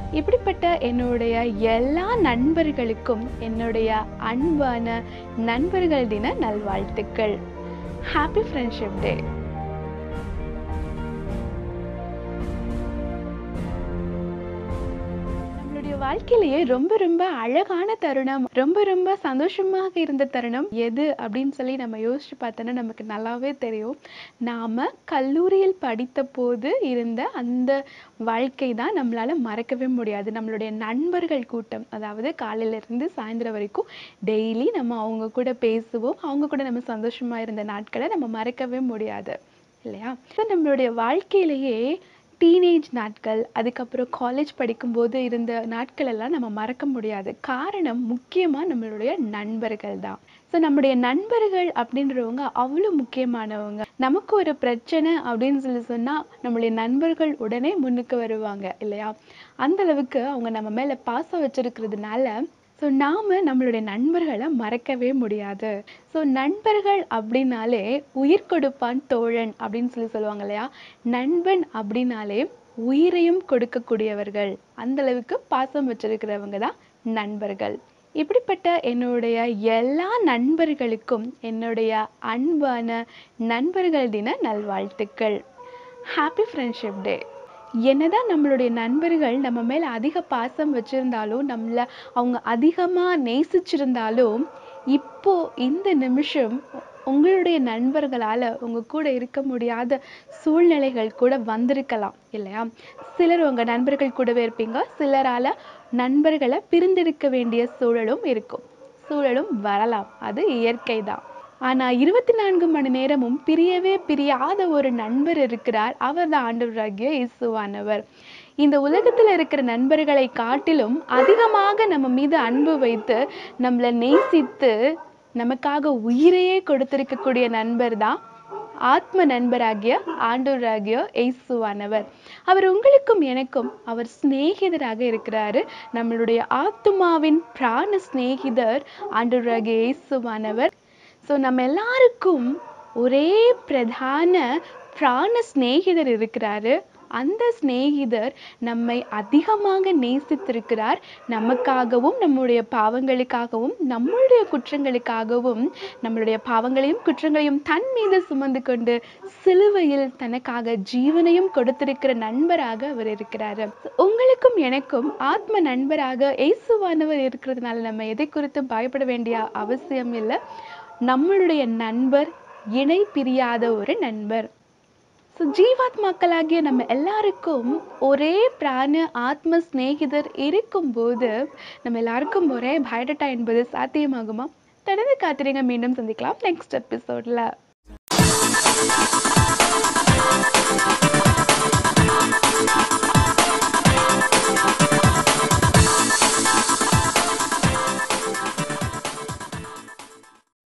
இப்படிப்பட்ட என்னுடைய எல்லா நண்பர்களுக்கும் என்னுடைய அன்பான நண்பர்கள் தின நல்வாழ்த்துக்கள் ஹாப்பி ஃப்ரெண்ட்ஷிப் டே நம்மளுடைய வாழ்க்கையிலேயே ரொம்ப ரொம்ப அழகான தருணம் ரொம்ப ரொம்ப சந்தோஷமாக இருந்த தருணம் எது அப்படின்னு சொல்லி நம்ம யோசிச்சு பார்த்தோன்னா நமக்கு நல்லாவே தெரியும் நாம கல்லூரியில் படித்த போது இருந்த அந்த வாழ்க்கை தான் நம்மளால மறக்கவே முடியாது நம்மளுடைய நண்பர்கள் கூட்டம் அதாவது காலையில இருந்து சாயந்தரம் வரைக்கும் டெய்லி நம்ம அவங்க கூட பேசுவோம் அவங்க கூட நம்ம சந்தோஷமா இருந்த நாட்களை நம்ம மறக்கவே முடியாது இல்லையா So, நம்மளுடைய வாழ்க்கையிலேயே டீனேஜ் நாட்கள் அதுக்கப்புறம் காலேஜ் படிக்கும்போது இருந்த நாட்கள் எல்லாம் நம்ம மறக்க முடியாது காரணம் முக்கியமாக நம்மளுடைய நண்பர்கள் தான் ஸோ நம்முடைய நண்பர்கள் அப்படின்றவங்க அவ்வளோ முக்கியமானவங்க நமக்கு ஒரு பிரச்சனை அப்படின்னு சொல்லி சொன்னால் நம்மளுடைய நண்பர்கள் உடனே முன்னுக்கு வருவாங்க இல்லையா அந்த அளவுக்கு அவங்க நம்ம மேலே பாசம் வச்சிருக்கிறதுனால ஸோ நாம் நம்மளுடைய நண்பர்களை மறக்கவே முடியாது ஸோ நண்பர்கள் அப்படின்னாலே உயிர் கொடுப்பான் தோழன் அப்படின்னு சொல்லி சொல்லுவாங்க இல்லையா நண்பன் அப்படின்னாலே உயிரையும் கொடுக்கக்கூடியவர்கள் அந்த அளவுக்கு பாசம் வச்சிருக்கிறவங்க தான் நண்பர்கள் இப்படிப்பட்ட என்னுடைய எல்லா நண்பர்களுக்கும் என்னுடைய அன்பான நண்பர்கள் தின நல்வாழ்த்துக்கள் ஹாப்பி ஃப்ரெண்ட்ஷிப் டே என்னதான் நம்மளுடைய நண்பர்கள் நம்ம மேல அதிக பாசம் வச்சிருந்தாலும் நம்மள அவங்க அதிகமா நேசிச்சிருந்தாலும் இப்போ இந்த நிமிஷம் உங்களுடைய நண்பர்களால உங்க கூட இருக்க முடியாத சூழ்நிலைகள் கூட வந்திருக்கலாம் இல்லையா சிலர் உங்க நண்பர்கள் கூடவே இருப்பீங்க சிலரால நண்பர்களை பிரிந்திருக்க வேண்டிய சூழலும் இருக்கும் சூழலும் வரலாம் அது இயற்கை தான் ஆனா இருபத்தி நான்கு மணி நேரமும் பிரியவே பிரியாத ஒரு நண்பர் இருக்கிறார் அவர் தான் ஆண்டவராகிய இயேசுவானவர் இந்த உலகத்துல இருக்கிற நண்பர்களை காட்டிலும் அதிகமாக நம்ம மீது அன்பு வைத்து நம்மளை நேசித்து நமக்காக உயிரையே கொடுத்திருக்கக்கூடிய நண்பர் தான் ஆத்ம நண்பராகிய ஆண்டவராகிய இயேசுவானவர் அவர் உங்களுக்கும் எனக்கும் அவர் சிநேகிதராக இருக்கிறாரு நம்மளுடைய ஆத்துமாவின் பிராண சிநேகிதர் ஆண்டவராகிய இயேசுவானவர் ஸோ நம்ம எல்லாருக்கும் ஒரே பிரதான பிராண சிநேகிதர் இருக்கிறாரு அந்த சிநேகிதர் நம்மை அதிகமாக நேசித்திருக்கிறார் நமக்காகவும் நம்முடைய பாவங்களுக்காகவும் நம்மளுடைய குற்றங்களுக்காகவும் நம்மளுடைய பாவங்களையும் குற்றங்களையும் தன் மீது சுமந்து கொண்டு சிலுவையில் தனக்காக ஜீவனையும் கொடுத்திருக்கிற நண்பராக அவர் இருக்கிறாரு உங்களுக்கும் எனக்கும் ஆத்ம நண்பராக இயேசுவானவர் இருக்கிறதுனால நம்ம எதை குறித்தும் பயப்பட வேண்டிய அவசியம் இல்லை நம்மளுடைய நண்பர் இணை பிரியாத ஒரு நண்பர் ஸோ ஜீவாத்மாக்களாகிய நம்ம எல்லாருக்கும் ஒரே பிராண ஆத்ம சிநேகிதர் இருக்கும்போது நம்ம எல்லாருக்கும் ஒரே பயோடட்டா என்பது சாத்தியமாகுமா தொடர்ந்து காத்திரிங்க மீண்டும் சந்திக்கலாம் நெக்ஸ்ட் எபிசோட்ல